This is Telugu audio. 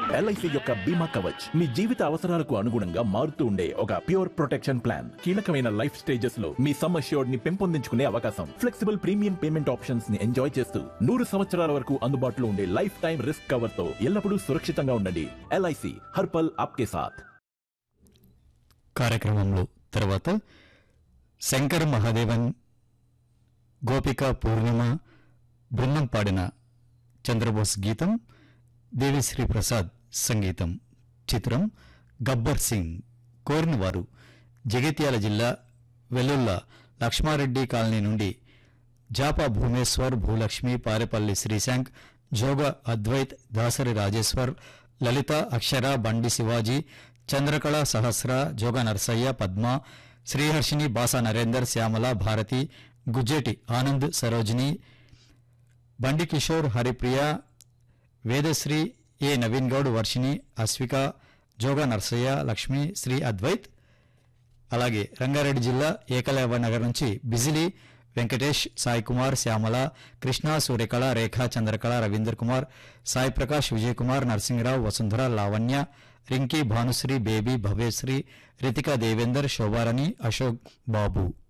ఎల్ఐసి యొక్క బీమా కవచ్ మీ జీవిత అవసరాలకు అనుగుణంగా మారుతూ ఉండే ఒక ప్యూర్ ప్రొటెక్షన్ ప్లాన్ కీలకమైన లైఫ్ స్టేజెస్ లో మీ సమ్ అష్యూర్డ్ ని పెంపొందించుకునే అవకాశం ఫ్లెక్సిబుల్ ప్రీమియం పేమెంట్ ఆప్షన్స్ ని ఎంజాయ్ చేస్తూ నూరు సంవత్సరాల వరకు అందుబాటులో ఉండే లైఫ్ టైం రిస్క్ కవర్ తో ఎల్లప్పుడూ సురక్షితంగా ఉండండి ఎల్ఐసి హర్పల్ ఆప్కే సాథ్ కార్యక్రమంలో తర్వాత శంకర్ మహాదేవన్ గోపిక పూర్ణిమ బృందం పాడిన చంద్రబోస్ గీతం దేవిశ్రీ ప్రసాద్ సంగీతం చిత్రం గబ్బర్ సింగ్ కోరిన వారు జగిత్యాల జిల్లా వెల్లుల్ల లక్ష్మారెడ్డి కాలనీ నుండి జాపా భూమేశ్వర్ భూలక్ష్మి పారెపల్లి శ్రీశాంక్ జోగ అద్వైత్ దాసరి రాజేశ్వర్ లలిత అక్షర బండి శివాజీ చంద్రకళ సహస్ర జోగ నర్సయ్య పద్మ శ్రీహర్షిని బాసా నరేందర్ శ్యామల భారతి గుజ్జేటి ఆనంద్ సరోజిని బండి కిషోర్ హరిప్రియ వేదశ్రీ ఏ నవీన్ గౌడ్ వర్షిని అశ్విక జోగ నర్సయ్య లక్ష్మి శ్రీ అద్వైత్ అలాగే రంగారెడ్డి జిల్లా ఏకలవ్య నగర్ నుంచి బిజిలి వెంకటేష్ సాయి కుమార్ శ్యామల కృష్ణ సూర్యకళ రేఖా చంద్రకళ రవీందర్ కుమార్ సాయి ప్రకాష్ విజయ్ కుమార్ నరసింహరావు వసుంధర లావణ్య రింకీ భానుశ్రీ బేబీ భవ్యశ్రీ రితికా దేవేందర్ శోభారాణి అశోక్ బాబు